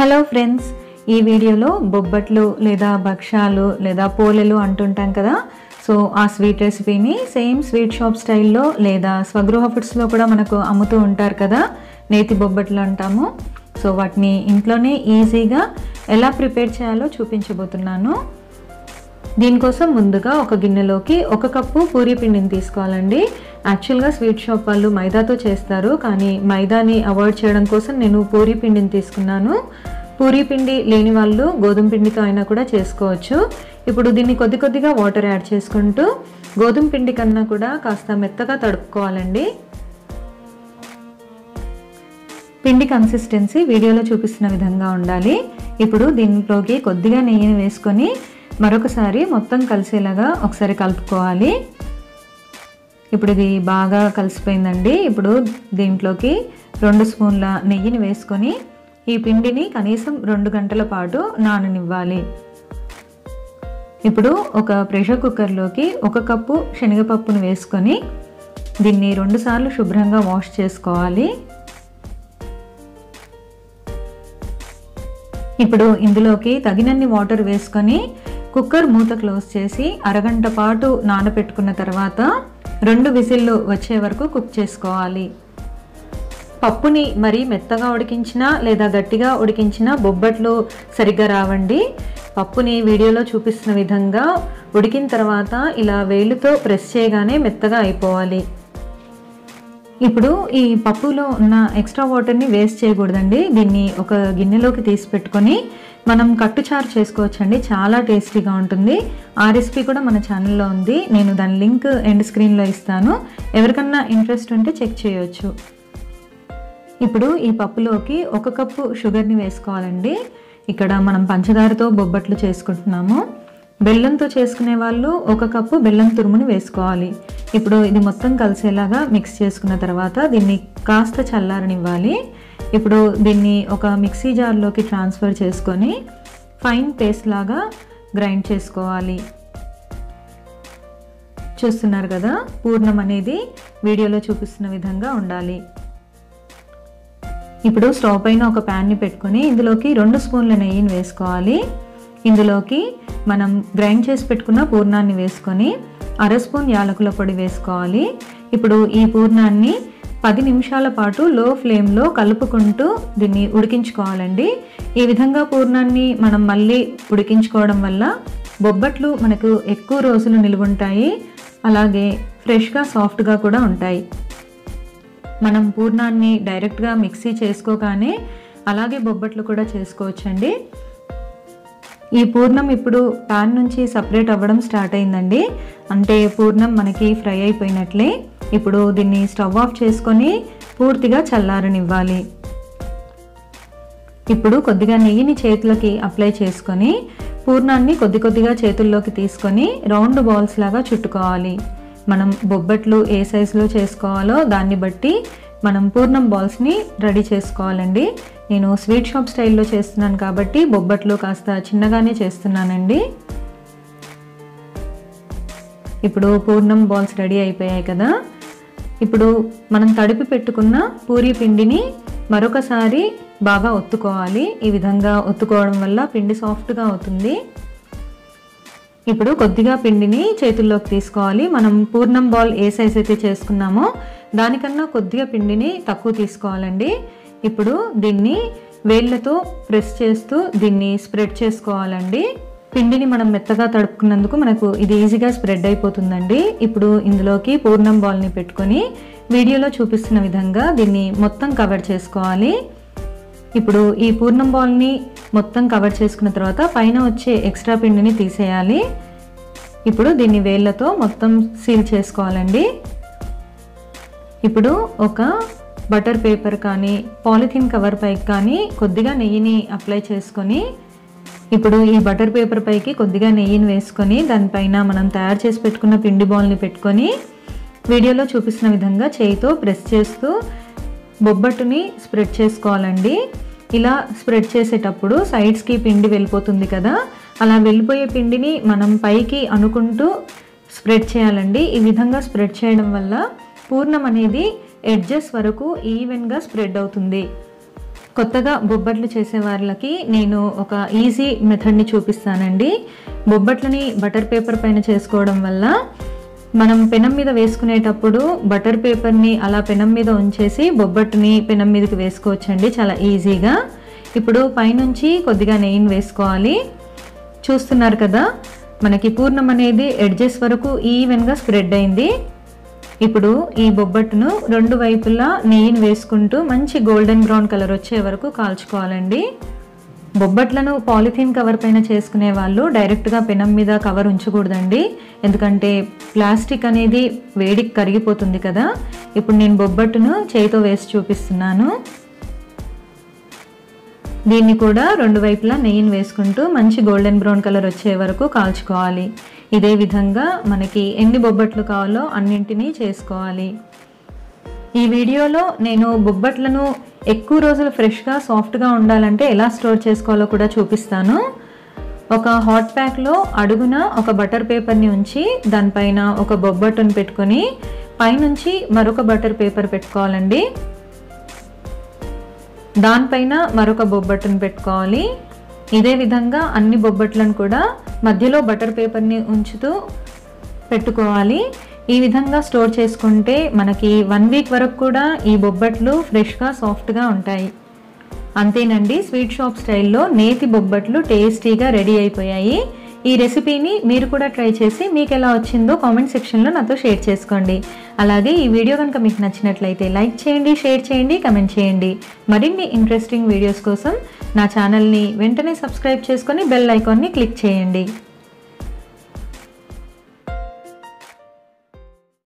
hello friends ఈ వీడియోలో బొబ్బట్లు లేదా భక్షాలు లేదా పోలెలు అంటుంటాం కదా సో ఆ స్వీట్ రెసిపీని సేమ్ స్వీట్ షాప్ స్టైల్లో లేదా స్వగృహ ఫుడ్స్లో కూడా మనకు అమ్ముతూ ఉంటారు కదా నేతి బొబ్బట్లు అంటాము సో వాటిని ఇంట్లోనే ఈజీగా ఎలా ప్రిపేర్ చేయాలో చూపించబోతున్నాను దీనికోసం ముందుగా ఒక గిన్నెలోకి ఒక కప్పు పూరి పిండిని తీసుకోవాలండి యాక్చువల్గా స్వీట్ షాప్ వాళ్ళు మైదాతో చేస్తారు కానీ మైదాని అవాయిడ్ చేయడం కోసం నేను పూరి పిండిని తీసుకున్నాను పూరి పిండి లేని వాళ్ళు గోధుమ పిండితో అయినా కూడా చేసుకోవచ్చు ఇప్పుడు దీన్ని కొద్ది కొద్దిగా వాటర్ యాడ్ చేసుకుంటూ గోధుమ పిండి కన్నా కూడా కాస్త మెత్తగా తడుపుకోవాలండి పిండి కన్సిస్టెన్సీ వీడియోలో చూపిస్తున్న విధంగా ఉండాలి ఇప్పుడు దీనిలోకి కొద్దిగా నెయ్యిని వేసుకొని మరొకసారి మొత్తం కలిసేలాగా ఒకసారి కలుపుకోవాలి ఇప్పుడు ఇది బాగా కలిసిపోయిందండి ఇప్పుడు దీంట్లోకి రెండు స్పూన్ల నెయ్యిని వేసుకొని ఈ పిండిని కనీసం రెండు గంటల పాటు నాననివ్వాలి ఇప్పుడు ఒక ప్రెషర్ కుక్కర్లోకి ఒక కప్పు శనగపప్పును వేసుకొని దీన్ని రెండుసార్లు శుభ్రంగా వాష్ చేసుకోవాలి ఇప్పుడు ఇందులోకి తగినన్ని వాటర్ వేసుకొని కుక్కర్ మూత క్లోజ్ చేసి అరగంట పాటు నానబెట్టుకున్న తర్వాత రెండు విజిల్లు వచ్చే వరకు కుక్ చేసుకోవాలి పప్పుని మరీ మెత్తగా ఉడికించినా లేదా గట్టిగా ఉడికించినా బొబ్బట్లు సరిగ్గా రావండి పప్పుని వీడియోలో చూపిస్తున్న విధంగా ఉడికిన తర్వాత ఇలా వేలుతో ప్రెస్ చేయగానే మెత్తగా అయిపోవాలి ఇప్పుడు ఈ పప్పులో ఉన్న ఎక్స్ట్రా వాటర్ని వేస్ట్ చేయకూడదండి దీన్ని ఒక గిన్నెలోకి తీసి పెట్టుకొని మనం కట్టుచారు చేసుకోవచ్చండి చాలా టేస్టీగా ఉంటుంది ఆ రెసిపీ కూడా మన ఛానల్లో ఉంది నేను దాని లింక్ ఎండ్ స్క్రీన్లో ఇస్తాను ఎవరికన్నా ఇంట్రెస్ట్ ఉంటే చెక్ చేయొచ్చు ఇప్పుడు ఈ పప్పులోకి ఒక కప్పు షుగర్ని వేసుకోవాలండి ఇక్కడ మనం పంచదారతో బొబ్బట్లు చేసుకుంటున్నాము బెల్లంతో చేసుకునే వాళ్ళు ఒక కప్పు బెల్లం తురుముని వేసుకోవాలి ఇప్పుడు ఇది మొత్తం కలిసేలాగా మిక్స్ చేసుకున్న తర్వాత దీన్ని కాస్త చల్లారనివ్వాలి ఇప్పుడు దీన్ని ఒక మిక్సీ జార్లోకి ట్రాన్స్ఫర్ చేసుకొని ఫైన్ పేస్ట్ లాగా గ్రైండ్ చేసుకోవాలి చూస్తున్నారు కదా పూర్ణం అనేది వీడియోలో చూపిస్తున్న విధంగా ఉండాలి ఇప్పుడు స్టవ్ పైన ఒక ప్యాన్ని పెట్టుకొని ఇందులోకి రెండు స్పూన్ల నెయ్యిని వేసుకోవాలి ఇందులోకి మనం గ్రైండ్ చేసి పెట్టుకున్న పూర్ణాన్ని వేసుకొని అర స్పూన్ యాలకుల పొడి వేసుకోవాలి ఇప్పుడు ఈ పూర్ణాన్ని పది నిమిషాల పాటు లో ఫ్లేమ్లో కలుపుకుంటూ దీన్ని ఉడికించుకోవాలండి ఈ విధంగా పూర్ణాన్ని మనం మళ్ళీ ఉడికించుకోవడం వల్ల బొబ్బట్లు మనకు ఎక్కువ రోజులు నిలువుంటాయి అలాగే ఫ్రెష్గా సాఫ్ట్గా కూడా ఉంటాయి మనం పూర్ణాన్ని డైరెక్ట్గా మిక్సీ చేసుకోగానే అలాగే బొబ్బట్లు కూడా చేసుకోవచ్చండి ఈ పూర్ణం ఇప్పుడు ప్యాన్ నుంచి సపరేట్ అవ్వడం స్టార్ట్ అయిందండి అంటే పూర్ణం మనకి ఫ్రై అయిపోయినట్లే ఇప్పుడు దీన్ని స్టవ్ ఆఫ్ చేసుకొని పూర్తిగా చల్లారనివ్వాలి ఇప్పుడు కొద్దిగా నెయ్యిని చేతులకి అప్లై చేసుకొని పూర్ణాన్ని కొద్ది కొద్దిగా చేతుల్లోకి తీసుకొని రౌండ్ బాల్స్ లాగా చుట్టుకోవాలి మనం బొబ్బట్లు ఏ సైజులో చేసుకోవాలో దాన్ని బట్టి మనం పూర్ణం బాల్స్ని రెడీ చేసుకోవాలండి నేను స్వీట్ షాప్ స్టైల్లో చేస్తున్నాను కాబట్టి బొబ్బట్లు కాస్త చిన్నగానే చేస్తున్నానండి ఇప్పుడు పూర్ణం బాల్స్ రెడీ అయిపోయాయి కదా ఇప్పుడు మనం తడిపి పెట్టుకున్న పూరీ పిండిని మరొకసారి బాగా ఒత్తుకోవాలి ఈ విధంగా ఒత్తుకోవడం వల్ల పిండి సాఫ్ట్గా అవుతుంది ఇప్పుడు కొద్దిగా పిండిని చేతుల్లోకి తీసుకోవాలి మనం పూర్ణం బాల్ ఏ సైజ్ అయితే చేసుకున్నామో దానికన్నా కొద్దిగా పిండిని తక్కువ తీసుకోవాలండి ఇప్పుడు దీన్ని వేళ్ళతో ప్రెస్ చేస్తూ దీన్ని స్ప్రెడ్ చేసుకోవాలండి పిండిని మనం మెత్తగా తడుపుకున్నందుకు మనకు ఇది ఈజీగా స్ప్రెడ్ అయిపోతుందండి ఇప్పుడు ఇందులోకి పూర్ణం బాల్ని పెట్టుకొని వీడియోలో చూపిస్తున్న విధంగా దీన్ని మొత్తం కవర్ చేసుకోవాలి ఇప్పుడు ఈ పూర్ణం బాల్ని మొత్తం కవర్ చేసుకున్న తర్వాత పైన వచ్చే ఎక్స్ట్రా పిండిని తీసేయాలి ఇప్పుడు దీన్ని వేళ్ళతో మొత్తం సీల్ చేసుకోవాలండి ఇప్పుడు ఒక బటర్ పేపర్ కానీ పాలిథిన్ కవర్ పైకి కానీ కొద్దిగా నెయ్యిని అప్లై చేసుకొని ఇప్పుడు ఈ బటర్ పేపర్ పైకి కొద్దిగా నెయ్యిని వేసుకొని దానిపైన మనం తయారు చేసి పెట్టుకున్న పిండి బాల్ని పెట్టుకొని వీడియోలో చూపిస్తున్న విధంగా చేయితో ప్రెస్ చేస్తూ బొబ్బట్టుని స్ప్రెడ్ చేసుకోవాలండి ఇలా స్ప్రెడ్ చేసేటప్పుడు సైడ్స్కి పిండి వెళ్ళిపోతుంది కదా అలా వెళ్ళిపోయే పిండిని మనం పైకి అనుకుంటూ స్ప్రెడ్ చేయాలండి ఈ విధంగా స్ప్రెడ్ చేయడం వల్ల పూర్ణం అనేది ఎడ్జెస్ వరకు ఈవెన్గా స్ప్రెడ్ అవుతుంది కొత్తగా బొబ్బట్లు చేసే వాళ్ళకి నేను ఒక ఈజీ మెథడ్ని చూపిస్తానండి బొబ్బట్లని బటర్ పేపర్ పైన చేసుకోవడం వల్ల మనం పెనం మీద వేసుకునేటప్పుడు బటర్ పేపర్ని అలా పెనం మీద ఉంచేసి బొబ్బట్టుని పెనం మీదకి వేసుకోవచ్చండి చాలా ఈజీగా ఇప్పుడు పైనుంచి కొద్దిగా నెయ్యిని వేసుకోవాలి చూస్తున్నారు కదా మనకి పూర్ణం అనేది ఎడ్జెస్ వరకు ఈవెన్గా స్ప్రెడ్ అయింది ఇప్పుడు ఈ బొబ్బట్టును రెండు వైపులా నెయ్యిని వేసుకుంటూ మంచి గోల్డెన్ బ్రౌన్ కలర్ వచ్చే వరకు కాల్చుకోవాలండి బొబ్బట్లను పాలిథీన్ కవర్ పైన చేసుకునే వాళ్ళు డైరెక్ట్గా పెనం మీద కవర్ ఉంచకూడదండి ఎందుకంటే ప్లాస్టిక్ అనేది వేడికి కరిగిపోతుంది కదా ఇప్పుడు నేను బొబ్బట్టును చేయితో వేసి చూపిస్తున్నాను దీన్ని కూడా రెండు వైపులా నెయ్యిని వేసుకుంటూ మంచి గోల్డెన్ బ్రౌన్ కలర్ వచ్చే వరకు కాల్చుకోవాలి ఇదే విధంగా మనకి ఎన్ని బొబ్బట్లు కావాలో అన్నింటినీ చేసుకోవాలి ఈ వీడియోలో నేను బొబ్బట్లను ఎక్కువ రోజులు ఫ్రెష్గా సాఫ్ట్గా ఉండాలంటే ఎలా స్టోర్ చేసుకోవాలో కూడా చూపిస్తాను ఒక హాట్ ప్యాక్లో అడుగున ఒక బటర్ పేపర్ని ఉంచి దానిపైన ఒక బొబ్బట్టును పెట్టుకొని పైనుంచి మరొక బటర్ పేపర్ పెట్టుకోవాలండి దానిపైన మరొక బొబ్బట్టును పెట్టుకోవాలి ఇదే విధంగా అన్ని బొబ్బట్లను కూడా మధ్యలో బటర్ పేపర్ని ఉంచుతూ పెట్టుకోవాలి ఈ విధంగా స్టోర్ చేసుకుంటే మనకి వన్ వీక్ వరకు కూడా ఈ బొబ్బట్లు ఫ్రెష్గా సాఫ్ట్గా ఉంటాయి అంతేనండి స్వీట్ షాప్ స్టైల్లో నేతి బొబ్బట్లు టేస్టీగా రెడీ అయిపోయాయి ఈ రెసిపీని మీరు కూడా ట్రై చేసి మీకు ఎలా వచ్చిందో కామెంట్ సెక్షన్లో నాతో షేర్ చేసుకోండి అలాగే ఈ వీడియో కనుక మీకు నచ్చినట్లయితే లైక్ చేయండి షేర్ చేయండి కమెంట్ చేయండి మరిన్ని ఇంట్రెస్టింగ్ వీడియోస్ కోసం నా ఛానల్ని వెంటనే సబ్స్క్రైబ్ చేసుకొని బెల్ ఐకాన్ని క్లిక్ చేయండి